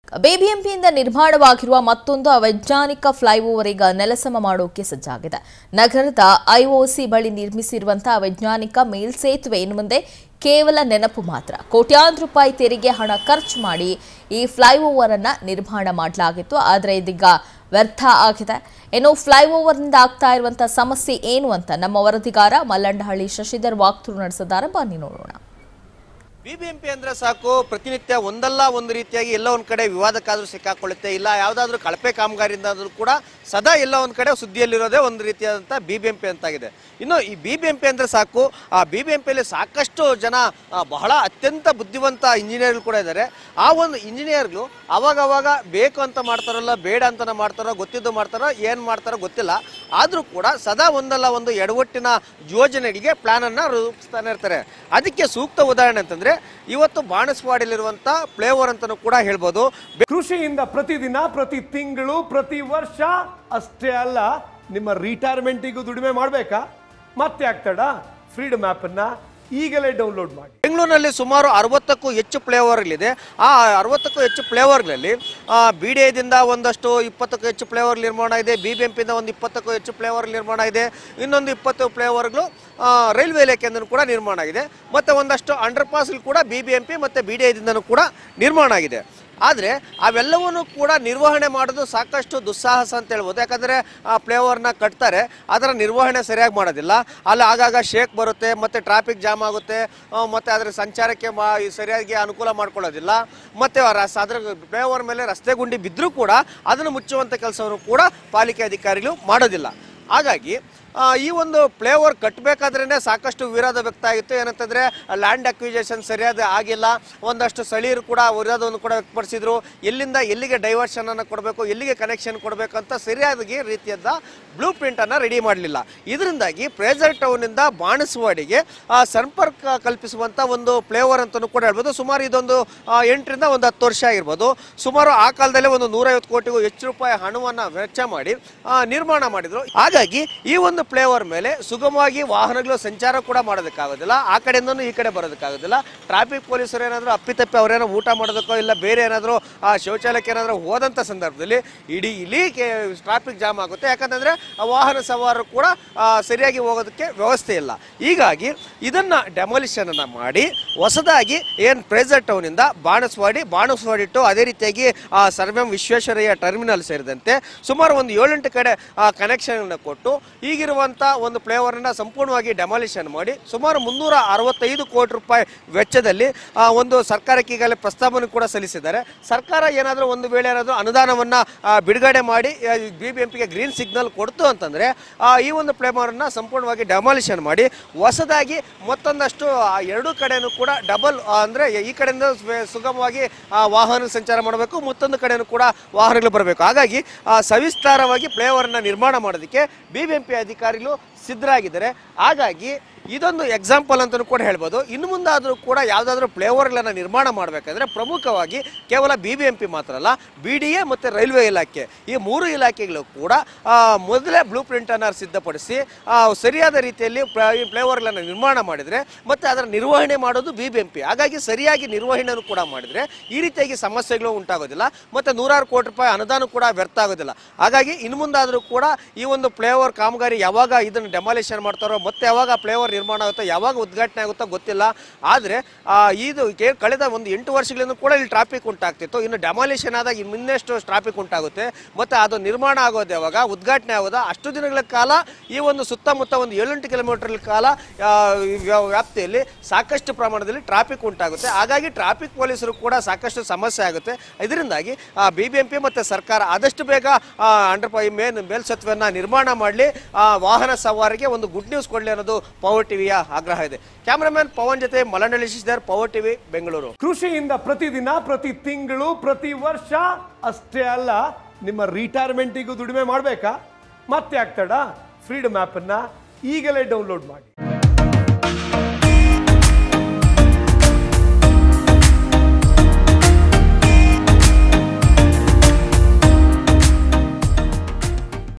ಬಿಬಿಎಂಪಿಯಿಂದ ನಿರ್ಮಾಣವಾಗಿರುವ ಮತ್ತೊಂದು ಅವೈಜ್ಞಾನಿಕ ಫ್ಲೈಓವರ್ ಈಗ ನೆಲಸಮ ಮಾಡೋಕೆ ಸಜ್ಜಾಗಿದೆ ನಗರದ ಐಒಸಿ ಬಳಿ ನಿರ್ಮಿಸಿರುವಂತಹ ಅವೈಜ್ಞಾನಿಕ ಮೇಲ್ಸೇತುವೆ ಇನ್ನು ಮುಂದೆ ಕೇವಲ ನೆನಪು ಮಾತ್ರ ಕೋಟ್ಯಾಂತರ ರೂಪಾಯಿ ತೆರಿಗೆ ಹಣ ಖರ್ಚು ಮಾಡಿ ಈ ಫ್ಲೈಓವರ್ ಅನ್ನ ನಿರ್ಮಾಣ ಮಾಡಲಾಗಿತ್ತು ಆದರೆ ಇದೀಗ ವ್ಯರ್ಥ ಆಗಿದೆ ಇನ್ನು ಫ್ಲೈಓವರ್ನಿಂದ ಆಗ್ತಾ ಇರುವಂತಹ ಸಮಸ್ಯೆ ಏನು ಅಂತ ನಮ್ಮ ವರದಿಗಾರ ಮಲ್ಲಂಡಹಳ್ಳಿ ಶಶಿಧರ್ ವಾಕ್ತುರು ನಡೆಸಿದ್ದಾರೆ ಬನ್ನಿ ನೋಡೋಣ ಬಿಬಿಎಂಪಿ ಅಂದ್ರೆ ಸಾಕು ಪ್ರತಿನಿತ್ಯ ಒಂದಲ್ಲ ಒಂದು ರೀತಿಯಾಗಿ ಎಲ್ಲ ಒಂದ್ ಕಡೆ ವಿವಾದಕ್ಕಾದ್ರೂ ಸಿಕ್ಕಾಕೊಳ್ಳುತ್ತೆ ಇಲ್ಲ ಯಾವ್ದಾದ್ರು ಕಳಪೆ ಕಾಮಗಾರಿಯಿಂದ ಆದ್ರೂ ಕೂಡ ಸದಾ ಎಲ್ಲ ಒಂದ್ ಕಡೆ ಸುದ್ದಿಯಲ್ಲಿರೋದೇ ಒಂದು ರೀತಿಯಾದಂಥ ಬಿಬಿಎಂಪಿ ಅಂತಾಗಿದೆ ಇನ್ನು ಈ ಬಿಬಿಎಂಪಿ ಅಂದ್ರೆ ಸಾಕು ಆ ಬಿಬಿಎಂಪಿಯಲ್ಲಿ ಸಾಕಷ್ಟು ಜನ ಆ, ಬಹಳ ಅತ್ಯಂತ ಬುದ್ಧಿವಂತ ಇಂಜಿನಿಯರ್ಗಳು ಕೂಡ ಇದ್ದಾರೆ ಆ ಒಂದು ಇಂಜಿನಿಯರ್ಗಳು ಅವಾಗ ಅವಾಗ ಬೇಕು ಅಂತ ಮಾಡ್ತಾರಲ್ಲ ಬೇಡ ಅಂತ ಮಾಡ್ತಾರೋ ಗೊತ್ತಿದ್ದು ಮಾಡ್ತಾರೋ ಏನ್ ಮಾಡ್ತಾರೋ ಗೊತ್ತಿಲ್ಲ ಆದ್ರೂ ಕೂಡ ಸದಾ ಒಂದಲ್ಲ ಒಂದು ಎಡವಟ್ಟಿನ ಯೋಜನೆಗಳಿಗೆ ಪ್ಲಾನ್ ಅನ್ನ ರೂಪಿಸ್ತಾನೆ ಇರ್ತಾರೆ ಅದಕ್ಕೆ ಸೂಕ್ತ ಉದಾಹರಣೆ ಅಂತಂದ್ರೆ ಇವತ್ತು ಬಾಣಸ್ವಾಡಿಲಿರುವಂತ ಫ್ಲೇವರ್ ಅಂತಾನೂ ಕೂಡ ಹೇಳ್ಬೋದು ಕೃಷಿಯಿಂದ ಪ್ರತಿದಿನ ಪ್ರತಿ ತಿಂಗಳು ಪ್ರತಿ ವರ್ಷ ಅಷ್ಟೇ ಅಲ್ಲ ನಿಮ್ಮ ರಿಟೈರ್ಮೆಂಟಿಗೂ ದುಡಿಮೆ ಮಾಡಬೇಕಾ ಮತ್ತೆ ಆಗ್ತಾಡ ಫ್ರೀಡಮ್ ಆ್ಯಪನ್ನು ಈಗಲೇ ಡೌನ್ಲೋಡ್ ಮಾಡಿ ಬೆಂಗಳೂರಿನಲ್ಲಿ ಸುಮಾರು ಅರವತ್ತಕ್ಕೂ ಹೆಚ್ಚು ಫ್ಲೇವರ್ಗಳಿದೆ ಆ ಅರವತ್ತಕ್ಕೂ ಹೆಚ್ಚು ಫ್ಲೇವರ್ಗಳಲ್ಲಿ ಬಿ ಡಿ ಐದಿಂದ ಒಂದಷ್ಟು ಇಪ್ಪತ್ತಕ್ಕೂ ಹೆಚ್ಚು ಫ್ಲೇವರ್ ನಿರ್ಮಾಣ ಇದೆ ಬಿ ಬಿ ಎಂ ಪಿಯಿಂದ ಒಂದು ಇಪ್ಪತ್ತಕ್ಕೂ ಹೆಚ್ಚು ಫ್ಲೇವರ್ ನಿರ್ಮಾಣ ಇದೆ ಇನ್ನೊಂದು ಇಪ್ಪತ್ತು ಫ್ಲೇವರ್ಗಳು ರೈಲ್ವೆ ಇಲಾಖೆಯಿಂದ ಕೂಡ ನಿರ್ಮಾಣ ಆಗಿದೆ ಮತ್ತು ಒಂದಷ್ಟು ಅಂಡರ್ ಪಾಸ್ಗಳು ಕೂಡ ಬಿ ಬಿ ಎಂ ಪಿ ಮತ್ತು ಬಿ ಡಿ ಐದಿಂದನೂ ಕೂಡ ನಿರ್ಮಾಣ ಆಗಿದೆ ಆದರೆ ಅವೆಲ್ಲವನ್ನೂ ಕೂಡ ನಿರ್ವಹಣೆ ಮಾಡೋದು ಸಾಕಷ್ಟು ದುಸ್ಸಾಹಸ ಅಂತ ಹೇಳ್ಬೋದು ಯಾಕಂದರೆ ಆ ಫ್ಲೇವರ್ನ ಕಟ್ತಾರೆ ಅದರ ನಿರ್ವಹಣೆ ಸರಿಯಾಗಿ ಮಾಡೋದಿಲ್ಲ ಅಲ್ಲಿ ಆಗಾಗ ಶೇಕ್ ಬರುತ್ತೆ ಮತ್ತು ಟ್ರಾಫಿಕ್ ಜಾಮ್ ಆಗುತ್ತೆ ಆ, ಮತ್ತು ಅದರ ಸಂಚಾರಕ್ಕೆ ಮಾ ಈ ಸರಿಯಾಗಿ ಅನುಕೂಲ ಮಾಡ್ಕೊಳ್ಳೋದಿಲ್ಲ ಮತ್ತು ಅದರ ಫ್ಲೇವರ್ ಮೇಲೆ ರಸ್ತೆ ಗುಂಡಿ ಬಿದ್ದರೂ ಕೂಡ ಅದನ್ನು ಮುಚ್ಚುವಂಥ ಕೆಲಸವನ್ನು ಕೂಡ ಪಾಲಿಕೆ ಅಧಿಕಾರಿಗಳು ಮಾಡೋದಿಲ್ಲ ಹಾಗಾಗಿ ಆ, ಈ ಒಂದು ಫ್ಲೇವರ್ ಕಟ್ಟಬೇಕಾದ್ರೇ ಸಾಕಷ್ಟು ವಿರೋಧ ವ್ಯಕ್ತ ಆಗಿತ್ತು ಏನಂತಂದರೆ ಲ್ಯಾಂಡ್ ಅಕ್ವಿಜೇಷನ್ ಸರಿಯಾದ ಆಗಿಲ್ಲ ಒಂದಷ್ಟು ಸ್ಥಳೀಯರು ಕೂಡ ವಿರೋಧವನ್ನು ಕೂಡ ವ್ಯಕ್ತಪಡಿಸಿದ್ರು ಎಲ್ಲಿಂದ ಎಲ್ಲಿಗೆ ಡೈವರ್ಷನನ್ನು ಕೊಡಬೇಕು ಎಲ್ಲಿಗೆ ಕನೆಕ್ಷನ್ ಕೊಡಬೇಕು ಅಂತ ಸರಿಯಾದ ರೀತಿಯಾದ ಬ್ಲೂ ಪ್ರಿಂಟನ್ನು ರೆಡಿ ಮಾಡಲಿಲ್ಲ ಇದರಿಂದಾಗಿ ಪ್ರೇಜರ್ ಟೌನಿಂದ ಬಾಣಸವಾಡಿಗೆ ಆ, ಸಂಪರ್ಕ ಕಲ್ಪಿಸುವಂಥ ಒಂದು ಫ್ಲೇವರ್ ಅಂತಲೂ ಕೂಡ ಹೇಳ್ಬೋದು ಸುಮಾರು ಇದೊಂದು ಆ, ಎಂಟರಿಂದ ಒಂದು ಹತ್ತು ವರ್ಷ ಆಗಿರ್ಬೋದು ಸುಮಾರು ಆ ಕಾಲದಲ್ಲೇ ಒಂದು ನೂರೈವತ್ತು ಕೋಟಿಗೂ ಹೆಚ್ಚು ರೂಪಾಯಿ ಹಣವನ್ನು ವೆಚ್ಚ ಮಾಡಿ ಆ, ನಿರ್ಮಾಣ ಮಾಡಿದ್ರು ಹಾಗಾಗಿ ಈ ಒಂದು ಫ್ಲೇವರ್ ಮೇಲೆ ಸುಗಮವಾಗಿ ವಾಹನಗಳು ಸಂಚಾರ ಕೂಡ ಮಾಡೋದಕ್ಕಾಗೋದಿಲ್ಲ ಆ ಕಡೆಯಿಂದನೂ ಈ ಕಡೆ ಬರೋದಕ್ಕಾಗೋದಿಲ್ಲ ಟ್ರಾಫಿಕ್ ಪೊಲೀಸರು ಏನಾದರೂ ಅಪ್ಪಿತಪ್ಪಿ ಅವರೇನೋ ಊಟ ಮಾಡೋದಕ್ಕೋ ಇಲ್ಲ ಬೇರೆ ಏನಾದರೂ ಆ ಶೌಚಾಲಯಕ್ಕೆ ಏನಾದರೂ ಹೋದಂಥ ಸಂದರ್ಭದಲ್ಲಿ ಇಡೀ ಇಡೀ ಟ್ರಾಫಿಕ್ ಜಾಮ್ ಆಗುತ್ತೆ ಯಾಕಂತಂದರೆ ವಾಹನ ಸವಾರರು ಕೂಡ ಆ, ಸರಿಯಾಗಿ ಹೋಗೋದಕ್ಕೆ ವ್ಯವಸ್ಥೆ ಇಲ್ಲ ಹೀಗಾಗಿ ಇದನ್ನ ಡೆಮಾಲಿಷನ್ ಅನ್ನ ಮಾಡಿ ಹೊಸದಾಗಿ ಏನು ಪ್ರೇಸರ್ ಟೌನಿಂದ ಬಾಣಸ್ವಾಡಿ ಬಾಣಸ್ವಾಡಿ ಟು ಅದೇ ರೀತಿಯಾಗಿ ಆ, ಸರ್ವಂ ವಿಶ್ವೇಶ್ವರಯ್ಯ ಟರ್ಮಿನಲ್ ಸೇರಿದಂತೆ ಸುಮಾರು ಒಂದು ಏಳೆಂಟು ಕಡೆ ಕನೆಕ್ಷನ್ ಕೊಟ್ಟು ಈಗಿರುವಂಥ ಒಂದು ಫ್ಲೇವರನ್ನ ಸಂಪೂರ್ಣವಾಗಿ ಡೆಮಾಲಿಷನ್ ಮಾಡಿ ಸುಮಾರು ಮುನ್ನೂರ ಅರವತ್ತೈದು ಕೋಟಿ ರೂಪಾಯಿ ವೆಚ್ಚದಲ್ಲಿ ಆ, ಒಂದು ಸರ್ಕಾರಕ್ಕೆ ಈಗಾಗಲೇ ಪ್ರಸ್ತಾವನೆ ಕೂಡ ಸಲ್ಲಿಸಿದ್ದಾರೆ ಸರ್ಕಾರ ಏನಾದರೂ ಒಂದು ವೇಳೆ ಏನಾದರೂ ಅನುದಾನವನ್ನ ಆ, ಬಿಡುಗಡೆ ಮಾಡಿ ಬಿ ಬಿ ಎಂ ಪಿಗೆ ಗ್ರೀನ್ ಸಿಗ್ನಲ್ ಕೊಡ್ತು ಅಂತಂದ್ರೆ ಆ, ಈ ಒಂದು ಫ್ಲೇವರನ್ನ ಸಂಪೂರ್ಣವಾಗಿ ಡೆಮಾಲಿಷನ್ ಮಾಡಿ ಹೊಸದಾಗಿ ಮತ್ತೊಂದಷ್ಟು ಆ, ಎರಡೂ ಕಡೆನೂ ಕೂಡ ಡಬಲ್ ಅಂದ್ರೆ ಈ ಕಡೆಯಿಂದ ಸ್ವೆ- ಸುಗಮವಾಗಿ ಆ, ವಾಹನ ಸಂಚಾರ ಮಾಡಬೇಕು ಮತ್ತೊಂದು ಕಡೆನೂ ಕೂಡ ವಾಹನಗಳು ಬರಬೇಕು ಹಾಗಾಗಿ ಆ, ಸವಿಸ್ತಾರವಾಗಿ ಫ್ಲೇವರ್ನ ನಿರ್ಮಾಣ ಮಾಡೋದಕ್ಕೆ ಬಿ ಬಿ ಎಂ ಪಿ ಅಧಿಕಾರಿಗಳು ಸಿದ್ಧರಾಗಿದ್ದಾರೆ ಹಾಗಾಗಿ ಇದೊಂದು ಎಕ್ಸಾಂಪಲ್ ಅಂತಲೂ ಕೂಡ ಹೇಳ್ಬೋದು ಇನ್ನು ಮುಂದಾದರೂ ಕೂಡ ಯಾವುದಾದ್ರೂ ಫ್ಲೇವರ್ಗಳನ್ನು ನಿರ್ಮಾಣ ಮಾಡಬೇಕಂದ್ರೆ ಪ್ರಮುಖವಾಗಿ ಕೇವಲ ಬಿ ಬಿ ಎಂ ಪಿ ಮಾತ್ರ ಅಲ್ಲ ಬಿ ಡಿ ಎ ಮತ್ತು ರೈಲ್ವೆ ಇಲಾಖೆ ಈ ಮೂರು ಇಲಾಖೆಗಳು ಕೂಡ ಆ, ಮೊದಲೇ ಬ್ಲೂ ಪ್ರಿಂಟನ್ನು ಸಿದ್ಧಪಡಿಸಿ ಆ, ಸರಿಯಾದ ರೀತಿಯಲ್ಲಿ ಪ್ರ- ಈ ಫ್ಲೇವರ್ಗಳನ್ನು ನಿರ್ಮಾಣ ಮಾಡಿದರೆ ಮತ್ತು ಅದರ ನಿರ್ವಹಣೆ ಮಾಡೋದು ಬಿ ಬಿ ಎಂ ಪಿ ಹಾಗಾಗಿ ಸರಿಯಾಗಿ ನಿರ್ವಹಣೆಯನ್ನು ಕೂಡ ಮಾಡಿದರೆ ಈ ರೀತಿಯಾಗಿ ಸಮಸ್ಯೆಗಳು ಉಂಟಾಗೋದಿಲ್ಲ ಮತ್ತು ನೂರಾರು ಕೋಟಿ ರೂಪಾಯಿ ಅನುದಾನ ಕೂಡ ವ್ಯರ್ಥ ಆಗೋದಿಲ್ಲ ಹಾಗಾಗಿ ಇನ್ನು ಮುಂದಾದರೂ ಕೂಡ ಈ ಒಂದು ಫ್ಲೇವರ್ ಕಾಮಗಾರಿ ಯಾವಾಗ ಇದನ್ನು ಡೆಮಾಲಿಷನ್ ಮಾಡ್ತಾರೋ ಮತ್ತೆ ಯಾವಾಗ ಫ್ಲೇವರ್ ನಿರ್ಮಾಣ ಆಗುತ್ತೋ ಯಾವಾಗ ಉದ್ಘಾಟನೆ ಆಗುತ್ತೋ ಗೊತ್ತಿಲ್ಲ ಆದರೆ ಇದು ಕೇ- ಕಳೆದ ಒಂದು ಎಂಟು ವರ್ಷಗಳಿಂದ ಕೂಡ ಇಲ್ಲಿ ಟ್ರಾಫಿಕ್ ಉಂಟಾಗ್ತಿತ್ತು ಇನ್ನು ಡೆಮಾಲಿಷನ್ ಆದಾಗ ಇನ್ನು ಇನ್ನೆಷ್ಟು ಟ್ರಾಫಿಕ್ ಉಂಟಾಗುತ್ತೆ ಮತ್ತು ಅದು ನಿರ್ಮಾಣ ಆಗೋದು ಯಾವಾಗ ಉದ್ಘಾಟನೆ ಆಗೋದ ಅಷ್ಟು ದಿನಗಳ ಕಾಲ ಈ ಒಂದು ಸುತ್ತಮುತ್ತ ಒಂದು ಏಳೆಂಟು ಕಿಲೋಮೀಟರ್ ಕಾಲ ಆ, ಈ ವ್ಯಾ- ವ್ಯಾಪ್ತಿಯಲ್ಲಿ ಸಾಕಷ್ಟು ಪ್ರಮಾಣದಲ್ಲಿ ಟ್ರಾಫಿಕ್ ಉಂಟಾಗುತ್ತೆ ಹಾಗಾಗಿ ಟ್ರಾಫಿಕ್ ಪೊಲೀಸರು ಕೂಡ ಸಾಕಷ್ಟು ಸಮಸ್ಯೆ ಆಗುತ್ತೆ ಇದರಿಂದಾಗಿ ಬಿ ಬಿ ಎಂ ಪಿ ಮತ್ತು ಸರ್ಕಾರ ಆದಷ್ಟು ಬೇಗ ಅಂಡರ್ ಪೈ ಮೇನ್ ಮೇಲ್ಸತ್ವವನ್ನು ನಿರ್ಮಾಣ ಮಾಡಲಿ ವಾಹನ ಸವಾರಿಗೆ ಒಂದು ಗುಡ್ ನ್ಯೂಸ್ ಕೊಡಲಿ ಅನ್ನೋದು ಪವರ್ ಟಿವಿಯ ಆಗ್ರಹ ಇದೆ ಕ್ಯಾಮ್ರಾಮನ್ ಪವನ್ ಜೊತೆ ಮಲನಳ್ಳಿ ಶಿಶಿಧರ್ ಪವರ್ ಟಿವಿ ಬೆಂಗಳೂರು ಕೃಷಿಯಿಂದ ಪ್ರತಿದಿನ ಪ್ರತಿ ತಿಂಗಳು ಪ್ರತಿ ವರ್ಷ ಅಷ್ಟೇ ಅಲ್ಲ ನಿಮ್ಮ ರಿಟೈರ್ಮೆಂಟಿಗೂ ದುಡಿಮೆ ಮಾಡಬೇಕಾ ಮತ್ತೆ ಆಗ್ತಾಡ ಫ್ರೀಡಮ್ ಆ್ಯಪನ್ನು ಈಗಲೇ ಡೌನ್ಲೋಡ್ ಮಾಡಿ